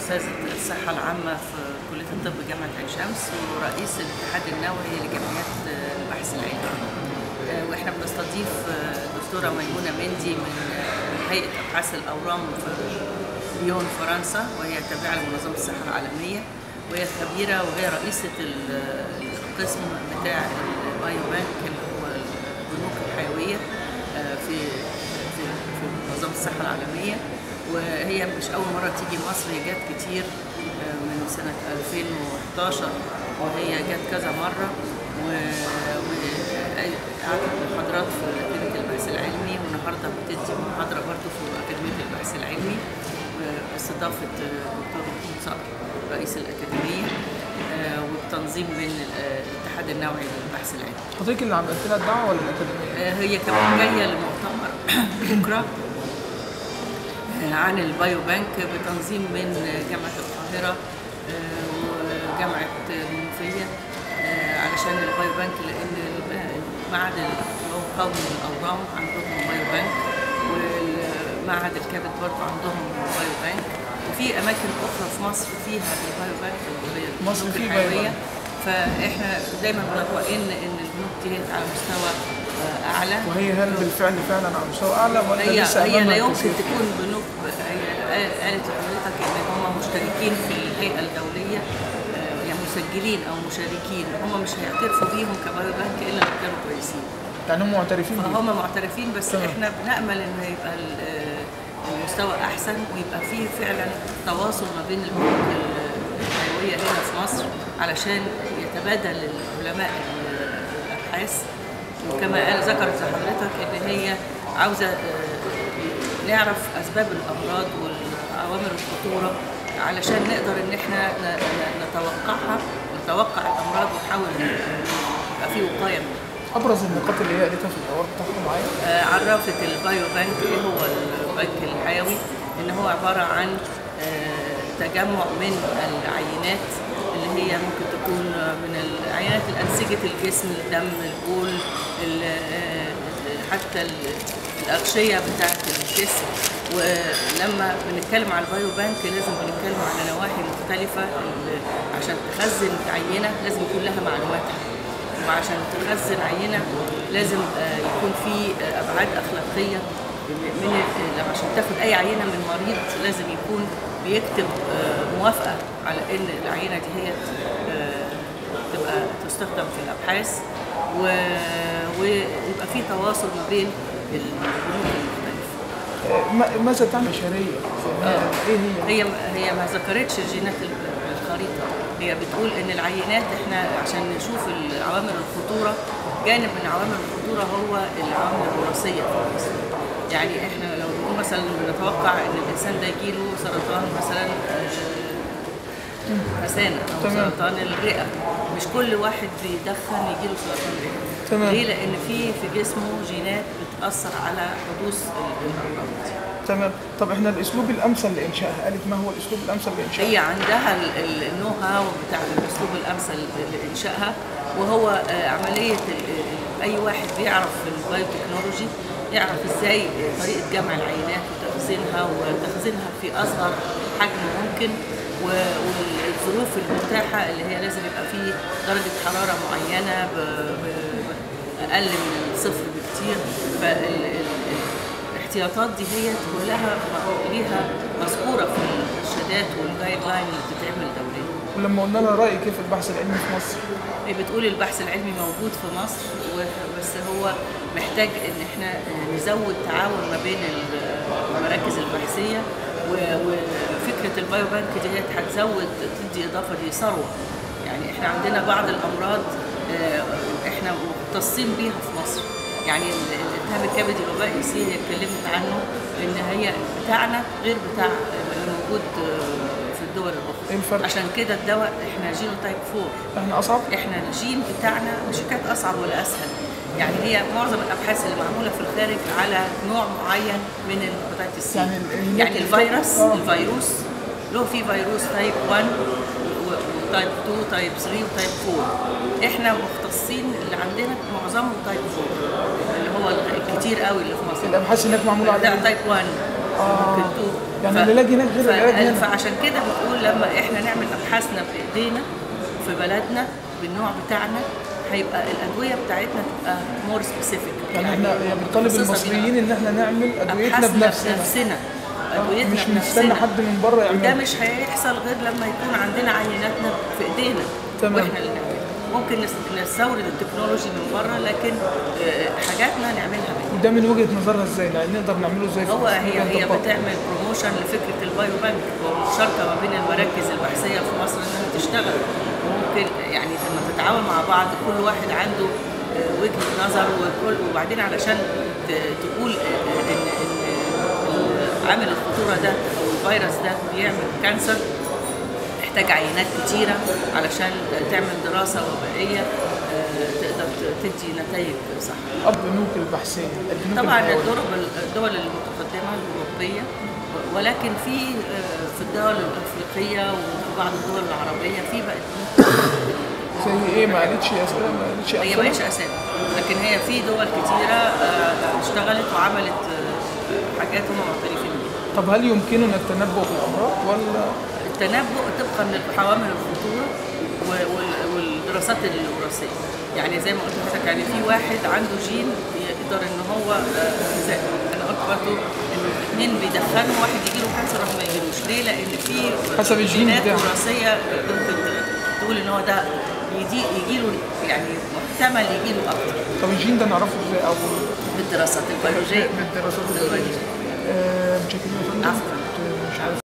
أستاذة الصحة العامة في كلية الطب جامعة عين شمس ورئيس الاتحاد النووي لجمعيات البحث العلمي. واحنا بنستضيف الدكتورة ميمونة مندي من هيئة أبحاث الأورام في ليون فرنسا وهي تابعة لمنظمة الصحة العالمية وهي خبيرة وهي رئيسة القسم بتاع البايو بانك اللي هو البنوك الحيوية في في في منظمة الصحة العالمية وهي مش أول مرة تيجي مصر هي جت كتير من سنة 2011 وهي جت كذا مرة وقعدت محاضرات في أكاديمية البحث العلمي والنهاردة بتدي محاضرة برضه في أكاديمية البحث العلمي باستضافة الدكتور محمود صقر رئيس الأكاديمية وبتنظيم من الاتحاد النوعي للبحث العلمي. حضرتك اللي عملت لها الدعوة ولا الأكاديمية؟ هي كمان جاية لمؤتمر بكرة عن البايو بانك بتنظيم من جامعة القاهرة وجامعة المنوفية علشان البايو بانك لأن معهد القومي للأورام عندهم بايو بانك ومعهد الكبد برضه عندهم بايو بانك وفي أماكن أخرى في مصر فيها البايو بانك مصر فيه بايو بانك فاحنا دايما بنطمئن ان البنوك دي على مستوى اعلى وهي هل بالفعل فعلا على مستوى اعلى ولا هي لسه هي لا أمامها يمكن كتير؟ تكون بنوك هي قالت لحضرتك ان هم مشتركين في الهيئه الدوليه يعني مسجلين او مشاركين هم مش هيعترفوا بيهم كبايو بانك الا لو كانوا كويسين يعني هم معترفين بيه. فهم معترفين بس تمام. احنا بنامل ان يبقى المستوى احسن ويبقى فيه فعلا تواصل ما بين البنوك الحيويه هنا في مصر علشان يتبادل العلماء الابحاث وكما قال ذكرت حضرتك ان هي عاوزه نعرف اسباب الامراض وعوامل الخطوره علشان نقدر ان احنا نتوقعها نتوقع الامراض ونحاول يبقى في وقايه منها ابرز النقاط اللي هي قالتها في الحوار بتاعها معايا آه، عرفت البايو بانك ايه هو البنك الحيوي ان هو عباره عن آه، تجمع من العينات اللي هي ممكن تكون من العينات الانسجه الجسم الدم البول ال- آه، حتى ال- الاغشيه بتاعه الجسم ولما بنتكلم على البايو بانك لازم بنتكلم على نواحي مختلفه ال- عشان تخزن عينه لازم يكون لها معلوماتها وعشان تخزن عينه لازم آه، يكون في آه، ابعاد اخلاقيه من ال- لما عشان تاخد اي عينه من مريض لازم يكون بيكتب آه، موافقه على ان العينه دي هي آه، تبقى تستخدم في الابحاث و- ويبقى في تواصل ما بين البنوك المختلفه. آه، ما- ماذا تعمل بشريه؟ ايه هي؟ هي هي ما ذكرتش جينات الخريطه هي بتقول ان العينات احنا عشان نشوف عوامل الخطوره جانب من عوامل الخطوره هو العوامل الوراثيه في الجسم يعني احنا لو بنقول مثلا بنتوقع ان الانسان ده يجيله سرطان مثلا آه، مثانه او تمام. سرطان الرئه مش كل واحد بيدخن يجيله سرطان رئه تمام. ليه لان في في جسمه جينات بتاثر على حدوث الامراض تمام طب احنا الاسلوب الامثل لانشائها قالت ما هو الاسلوب الامثل لانشائها؟ هي عندها النو هاو بتاع الاسلوب الامثل لانشائها وهو آه، عمليه ال- ال- اي واحد بيعرف في البايوتكنولوجي يعرف ازاي آه، طريقه جمع العينات وتخزينها وتخزينها في اصغر حجم ممكن و- والظروف المتاحه اللي هي لازم يبقى فيه درجه حراره معينه ب- ب- اقل من الصفر بكتير فالاحتياطات دي هي كلها ليها مذكوره في الارشادات والجايد لاين اللي بتتعمل دوليا ولما قلنا لها رايك كيف البحث العلمي في مصر؟ هي بتقول البحث العلمي موجود في مصر و- بس هو محتاج ان احنا نزود تعاون ما بين المراكز البحثيه و- وفكره البايو بانك ديت هتزود تدي اضافه دي ثروه يعني احنا عندنا بعض الامراض آه، احنا مختصين بيها في مصر يعني ال- الالتهاب الكبدي الوبائي سي هي اتكلمت عنه ان هي بتاعنا غير بتاع اللي موجود آه، في الدول الاخرى ايه الفرق؟ عشان كده الدواء احنا جينو تايب 4 احنا اصعب؟ احنا الجين بتاعنا مش حكايه اصعب ولا اسهل يعني هي معظم الابحاث اللي معموله في الخارج على نوع معين من الهيباتيتس سي يعني ال- يعني الفيروس آه. الفيروس له في فيروس تايب 1 وتايب 2 تايب 3 وتايب 4 احنا مختصين اللي عندنا معظمهم تايب 4 اللي هو الكتير قوي اللي في مصر الابحاث هناك معموله ده على تايب 1 آه. ممكن تو يعني العلاج هناك غير ف- العلاج هنا. فعشان كده بتقول لما احنا نعمل ابحاثنا بايدينا في بلدنا بالنوع بتاعنا هيبقى الادويه بتاعتنا تبقى مور سبيسيفيك يعني احنا يعني بنطالب المصريين ان احنا نعمل ادويتنا بنفسنا بنفسنا آه، ادويتنا مش بنفسنا نستنى حد من بره وده يعملها مش هيحصل غير لما يكون عندنا عيناتنا في ايدينا تمام. واحنا اللي نعملها ممكن نس- نستورد التكنولوجي من بره لكن آه، حاجاتنا نعملها بايدينا وده من وجهه نظرها ازاي يعني نقدر نعمله ازاي في هو مصر؟ هي نقدر هي نطبقه. بتعمل بروموشن لفكره البايو بانك والمشاركه ما بين المراكز البحثيه في مصر انها تشتغل ممكن يعني لما تتعاون مع بعض كل واحد عنده آه، وجهه نظر وكل وبعدين علشان ت- تقول آه، ان ان عامل الخطوره ده او الفيروس ده بيعمل كانسر محتاج عينات كتيره علشان تعمل دراسه وبائيه آه، تقدر ت- تدي نتائج صح البنوك البحثيه البنوك طبعا الحيوية. الدول الدول المتقدمه الاوروبيه ولكن في آه، في الدول الافريقيه وفي بعض الدول العربيه في بقت زي ايه ما قالتش اسئله ما قالتش هي ما بقتش اسامي لكن هي في دول كتيره آه، اشتغلت وعملت آه، حاجات هم معترفين بيها طب هل يمكننا التنبؤ بالامراض ولا التنبؤ طبقا لعوامل الخطوره و- وال- والدراسات الوراثيه يعني زي ما قلت لحضرتك يعني في واحد عنده جين يقدر ان هو آه، زي انا قلت برضه انه اثنين بيدخنوا واحد يجي له كانسر واحد ما يجيلوش ليه؟ لان في حسب الجين جينات بتاعه. وراثيه ممكن تقول ان هو ده يجي يجي له يعني محتمل يجي له اكتر طب الجين ده نعرفه ازاي او بالدراسات البيولوجيه بالدراسات البيولوجيه آه، متشكرين يا فندم عفواً. مش عارف